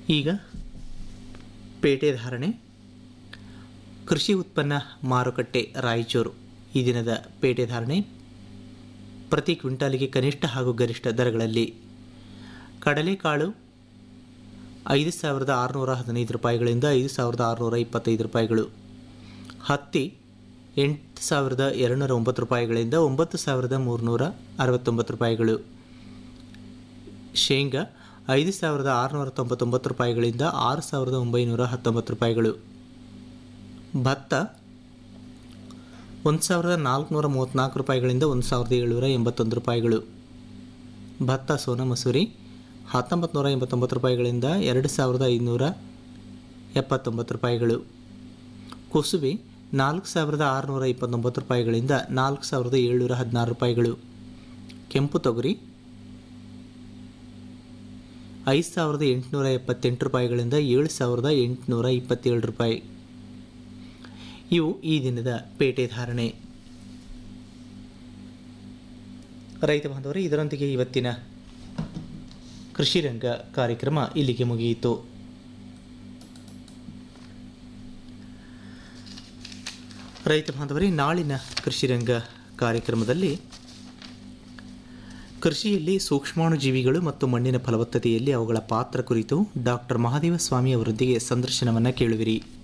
ಈಗ ಪೇಟೆ ಧಾರಣೆ ಕೃಷಿ ಉತ್ಪನ್ನ ಮಾರುಕಟ್ಟೆ ರಾಯಚೂರು ಈ ದಿನದ ಪೇಟೆ ಧಾರಣೆ ಪ್ರತಿ ಕ್ವಿಂಟಾಲಿಗೆ ಕನಿಷ್ಠ ಹಾಗೂ ಗರಿಷ್ಠ ದರಗಳಲ್ಲಿ ಕಡಲೆಕಾಳು ಐದು ಸಾವಿರದ ಆರುನೂರ ಹದಿನೈದು ರೂಪಾಯಿಗಳಿಂದ ಐದು ಸಾವಿರದ ಆರುನೂರ ಇಪ್ಪತ್ತೈದು ರೂಪಾಯಿಗಳು ಹತ್ತಿ ಎಂಟು ಸಾವಿರದ ಎರಡುನೂರ ಒಂಬತ್ತು ರೂಪಾಯಿಗಳಿಂದ ಒಂಬತ್ತು ಸಾವಿರದ ಮೂರುನೂರ ಅರವತ್ತೊಂಬತ್ತು ರೂಪಾಯಿಗಳು ಶೇಂಗಾ ಐದು ಸಾವಿರದ ಆರುನೂರ ತೊಂಬತ್ತೊಂಬತ್ತು ರೂಪಾಯಿಗಳಿಂದ ಆರು ಸಾವಿರದ ಒಂಬೈನೂರ ಹತ್ತೊಂಬತ್ತು ರೂಪಾಯಿಗಳು ಭತ್ತ ಒಂದು ಸಾವಿರದ ನಾಲ್ಕುನೂರ ಮೂವತ್ತ್ನಾಲ್ಕು ರೂಪಾಯಿಗಳಿಂದ ಒಂದು ಸಾವಿರದ ಏಳ್ನೂರ ಎಂಬತ್ತೊಂದು ರೂಪಾಯಿಗಳು ಭತ್ತ ಸೋನ ಮಸೂರಿ ಹತ್ತೊಂಬತ್ತು ನೂರ ಎಂಬತ್ತೊಂಬತ್ತು ರೂಪಾಯಿಗಳಿಂದ ಎರಡು ಸಾವಿರದ ಐದುನೂರ ಎಪ್ಪತ್ತೊಂಬತ್ತು ರೂಪಾಯಿಗಳು ಕುಸುಬೆ ನಾಲ್ಕು ಸಾವಿರದ ಆರುನೂರ ಇಪ್ಪತ್ತೊಂಬತ್ತು ರೂಪಾಯಿಗಳಿಂದ ನಾಲ್ಕು ಸಾವಿರದ ಏಳ್ನೂರ ಹದಿನಾರು ರೂಪಾಯಿಗಳು ಕೆಂಪು ತೊಗರಿ ಐದು ಸಾವಿರದ ಎಂಟುನೂರ ಎಪ್ಪತ್ತೆಂಟು ರೂಪಾಯಿಗಳಿಂದ ಏಳು ಸಾವಿರದ ಎಂಟುನೂರ ಇಪ್ಪತ್ತೇಳು ರೂಪಾಯಿ ಇವು ಈ ದಿನದ ಪೇಟೆ ಧಾರಣೆ ರೈತ ಬಾಂಧವರೇ ಇದರೊಂದಿಗೆ ಇವತ್ತಿನ ಕೃಷಿ ರಂಗ ಕಾರ್ಯಕ್ರಮ ಇಲ್ಲಿಗೆ ಮುಗಿಯಿತು ರೈತ ಬಾಂಧವರೇ ನಾಳಿನ ಕೃಷಿ ರಂಗ ಕಾರ್ಯಕ್ರಮದಲ್ಲಿ ಕೃಷಿಯಲ್ಲಿ ಸೂಕ್ಷ್ಮಾಣುಜೀವಿಗಳು ಮತ್ತು ಮಣ್ಣಿನ ಫಲವತ್ತತೆಯಲ್ಲಿ ಅವುಗಳ ಪಾತ್ರ ಕುರಿತು ಡಾಕ್ಟರ್ ಮಹಾದೇವ ಸ್ವಾಮಿ ಅವರೊಂದಿಗೆ ಸಂದರ್ಶನವನ್ನು ಕೇಳುವಿರಿ